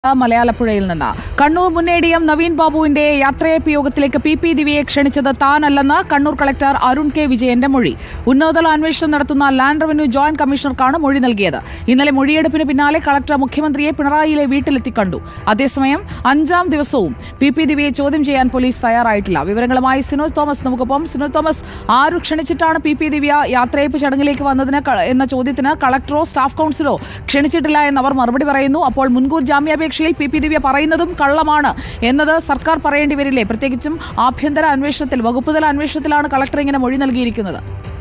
മലയാളപ്പുഴയിൽ നിന്ന് കണ്ണൂർ മുൻ A D M Naveen ബാബുവിന്റെ യാത്രയപ്പ് യോഗത്തിലേക്ക് പി പി ദിവ്യയെ ക്ഷണിച്ചത് താനല്ലെന്ന് കണ്ണൂർ കളക്ടർ അരുൺ കെ വിജയന്റെ മൊഴി ഉന്നതതല അന്വേഷണം നടത്തുന്ന ലാൻഡ് റവന്യൂ ജോയിന്റ് കമ്മീഷണർക്കാണ് മൊഴി നൽകിയത് ഇന്നലെ മൊഴിയെടുപ്പിന് പിന്നാലെ കളക്ടർ മുഖ്യമന്ത്രിയെ പിണറായിയിലെ വീട്ടിലെത്തി കണ്ടു അതേസമയം അഞ്ചാം ദിവസവും പി പി ദിവ്യയെ ചോദ്യം ചെയ്യാൻ പോലീസ് തയ്യാറായിട്ടില്ല വിവരങ്ങളുമായി സിനോജ് തോമസ് നമുക്കൊപ്പം സിനോജ് തോമസ് ആരു ക്ഷണിച്ചിട്ടാണ് പി പി ദിവ്യ യാത്രയപ്പ് ചടങ്ങിലേക്ക് വന്നതിന് ക- എന്ന ചോദ്യത്തിന് കളക്ടറോ സ്റ്റാഫ് കൗൺസിലോ ക്ഷണിച്ചിട്ടില്ല എന്ന് അവർ മറുപടി പറയുന്നു അപ്പോൾ മുൻകൂർ ജാമ്യാപേക്ഷയിൽ പി പി ദിവ്യ പറയുന്നതും കള്ളമാണ് എന്നത് സർക്കാർ പറയേണ്ടി വരില്ലേ പ്രത്യേകിച്ചും ആഭ്യന്തര അന്വേഷണത്തിൽ വകുപ്പുതല അന്വേഷണത്തിലാണ് കളക്ടർ ഇങ്ങനെ മൊഴി നൽകിയിരിക്കുന്നത്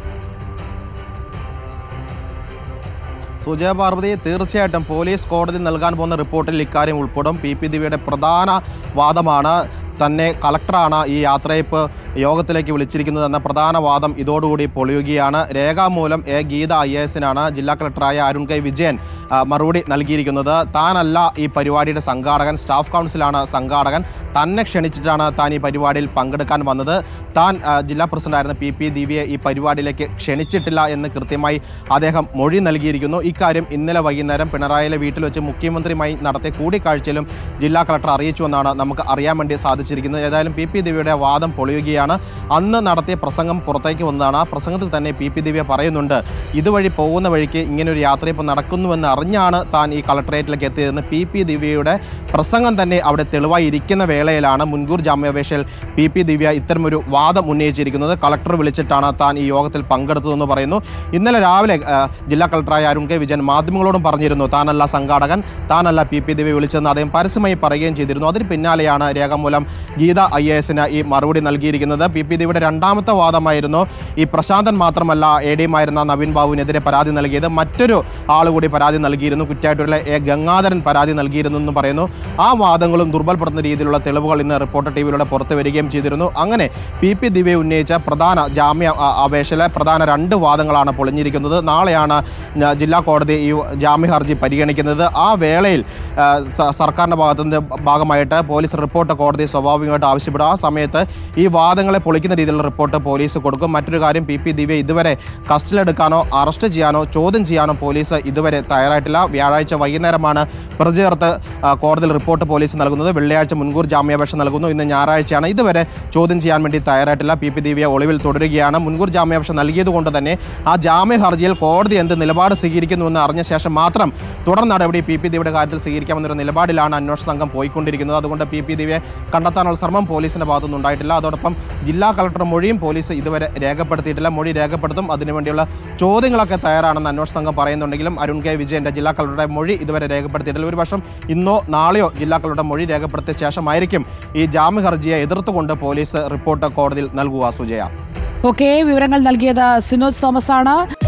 സുജയ പാർവതി തീർച്ചയായിട്ടും പോലീസ് കോടതി നൽകാൻ പോകുന്ന റിപ്പോർട്ടിൽ ഇക്കാര്യം ഉൾപ്പെടും പി പി ദിവ്യയുടെ പ്രധാന വാദമാണ് തന്നെ കളക്ടറാണ് ഈ യാത്രയപ്പ് യോഗത്തിലേക്ക് വിളിച്ചിരിക്കുന്നത് എന്ന പ്രധാന വാദം ഇതോടുകൂടി പൊളിയുകയാണ് രേഖാമൂലം എ ഗീത ഐ എസിനാണ് ജില്ലാ കളക്ടറായ അരുൺ കെ വിജയൻ ആ, മറുപടി നൽകിയിരിക്കുന്നത് താനല്ല ഈ പരിപാടിയുടെ സംഘാടകൻ സ്റ്റാഫ് കൗൺസിലാണ് സംഘാടകൻ തന്നെ ക്ഷണിച്ചിട്ടാണ് താൻ ഈ പരിപാടിയിൽ പങ്കെടുക്കാൻ വന്നത് താൻ ആ, ജില്ലാ പ്രസിഡന്റായിരുന്ന പി പി ദിവ്യയെ ഈ പരിപാടിയിലേക്ക് ക്ഷണിച്ചിട്ടില്ല എന്ന് കൃത്യമായി അദ്ദേഹം മൊഴി നൽകിയിരിക്കുന്നു ഇക്കാര്യം ഇന്നലെ വൈകുന്നേരം പിണറായിലെ വീട്ടിൽ വെച്ച് മുഖ്യമന്ത്രിയുമായി നടത്തിയ കൂടിക്കാഴ്ചയിലും ജില്ലാ കളക്ടർ അറിയിച്ചുവെന്നാണ് നമുക്ക് അറിയാൻ വേണ്ടി സാധിച്ചിരിക്കുന്നത് ഏതായാലും പി പി ദിവ്യയുടെ വാദം പൊളിയുകയാണ് അന്ന് നടത്തിയ പ്രസംഗം പുറത്തേക്ക് വന്നതാണ് ആ പ്രസംഗത്തിൽ തന്നെ പി പി ദിവ്യ പറയുന്നുണ്ട് ഇതുവഴി പോകുന്ന വഴിക്ക് ഇങ്ങനെ ഒരു യാത്രയപ്പ് നടക്കുന്നുവെന്ന് അറിഞ്ഞാണ് താൻ ഈ കളക്ടറേറ്റിലേക്ക് എത്തിയതെന്ന് പി പി ദിവ്യയുടെ പ്രസംഗം തന്നെ അവിടെ തെളിവായി ഇരിക്കുന്ന വേളയിലാണ് മുൻകൂർ ജാമ്യാപേക്ഷയിൽ പി പി ദിവ്യ ഇത്തരമൊരു വാദം ഉന്നയിച്ചിരിക്കുന്നത് കളക്ടർ വിളിച്ചിട്ടാണ് താൻ ഈ യോഗത്തിൽ പങ്കെടുത്തതെന്ന് പറയുന്നു ഇന്നലെ രാവിലെ ആ, ജില്ലാ കളക്ടറായ അരുൺ കെ വിജയൻ മാധ്യമങ്ങളോടും പറഞ്ഞിരുന്നു താനല്ല സംഘാടകൻ താനല്ല പി പി ദിവ്യ വിളിച്ചതെന്ന് അദ്ദേഹം പരസ്യമായി പറയുകയും ചെയ്തിരുന്നു അതിന് പിന്നാലെയാണ് രേഖാമൂലം ഗീത ഐ എ എസിന് ഈ മറുപടി നൽകിയിരിക്കുന്നത് പി പി ദിവ്യയുടെ രണ്ടാമത്തെ വാദമായിരുന്നു ഈ പ്രശാന്തൻ മാത്രമല്ല എ ഡിയുമായിരുന്ന നവീൻ ബാബുവിനെതിരെ പരാതി നൽകിയത് മറ്റൊരു ആൾ കൂടി പരാതി നൽകിയിരുന്നു കുറ്റാറ്റൂരിലെ എ ഗംഗാധരൻ പരാതി നൽകിയിരുന്നു എന്ന് പറയുന്നു ആ വാദങ്ങളും ദുർബലപ്പെടുത്തുന്ന രീതിയിലുള്ള തെളിവുകൾ ഇന്ന് റിപ്പോർട്ടർ ടി വിയിലൂടെ പുറത്തു വരികയും ചെയ്തിരുന്നു അങ്ങനെ പി പി ദിവ്യ ഉന്നയിച്ച പ്രധാന ജാമ്യ ആ, അപേക്ഷയിലെ പ്രധാന രണ്ട് വാദങ്ങളാണ് പൊളിഞ്ഞിരിക്കുന്നത് നാളെയാണ് ഞ- ജില്ലാ കോടതി ഈ ജാമ്യ ഹർജി പരിഗണിക്കുന്നത് ആ വേളയിൽ ആ, സ- സർക്കാരിൻ്റെ ഭാഗത്തുനിന്ന് ഭാഗമായിട്ട് പോലീസ് റിപ്പോർട്ട് കോടതി സ്വാഭാവികമായിട്ട് ആവശ്യപ്പെടും ആ സമയത്ത് ഈ വാദങ്ങളെ പൊളിക്കുന്ന രീതിയിലുള്ള റിപ്പോർട്ട് പോലീസ് കൊടുക്കും മറ്റൊരു കാര്യം പി പി ദിവ്യ ഇതുവരെ കസ്റ്റഡിയിലെടുക്കാനോ അറസ്റ്റ് ചെയ്യാനോ ചോദ്യം ചെയ്യാനോ പോലീസ് ഇതുവരെ തയ്യാറായിട്ടില്ല വ്യാഴാഴ്ച വൈകുന്നേരമാണ് പ്രതി ചേർത്ത് ആ, കോടതിയിൽ റിപ്പോർട്ട് പോലീസ് നൽകുന്നത് വെള്ളിയാഴ്ച മുൻകൂർ ജാമ്യാപേക്ഷ നൽകുന്നു ഇന്ന് ഞായറാഴ്ചയാണ് ഇതുവരെ ചോദ്യം ചെയ്യാൻ വേണ്ടി തയ്യാറായിട്ടില്ല പി പി ദിവ്യ ഒളിവിൽ തുടരുകയാണ് മുൻകൂർ ജാമ്യാപേക്ഷ നൽകിയത് കൊണ്ട് തന്നെ ആ ജാമ്യ ഹർജിയിൽ കോടതി എന്ത് നിലപാട് സ്വീകരിക്കുന്നുവെന്ന് അറിഞ്ഞ ശേഷം മാത്രം തുടർ നടപടി പി പി ദിവ്യയുടെ കാര്യത്തിൽ സ്വീകരിക്കാമെന്നൊരു നിലപാടിലാണ് അന്വേഷണ സംഘം പോയിക്കൊണ്ടിരിക്കുന്നത് അതുകൊണ്ട് പി പി ദിവ്യയെ കണ്ടെത്താനുള്ള ശ്രമം പോലീസിന്റെ ഭാഗത്തുനിന്ന് ഉണ്ടായിട്ടില്ല അതോടൊപ്പം ജില്ലാ കളക്ടർ മൊഴിയും പോലീസ് ഇതുവരെ രേഖപ്പെടുത്തിയിട്ടില്ല മൊഴി രേഖപ്പെടുത്തും അതിനുവേണ്ടിയുള്ള ചോദ്യങ്ങളൊക്കെ തയ്യാറാണെന്ന് അന്വേഷണ സംഘം പറയുന്നുണ്ടെങ്കിലും അരുൺ കെ വിജയന്റെ ജില്ലാ കളക്ടറുടെ മൊഴി ഇതുവരെ രേഖപ്പെടുത്തിയിട്ടില്ല ഒരു വർഷം ഇന്നോ നാളെയോ ജില്ലാ കളക്ടറുടെ മൊഴി രേഖപ്പെടുത്തിയ ശേഷമായിരിക്കും ഈ ജാമ്യ ഹർജിയെ എതിർത്തുകൊണ്ട് പോലീസ് റിപ്പോർട്ട് കോടതിയിൽ നൽകുക സുജയ ഓക്കെ വിവരങ്ങൾ നൽകിയത് സിനോജ് തോമസ് ആണ്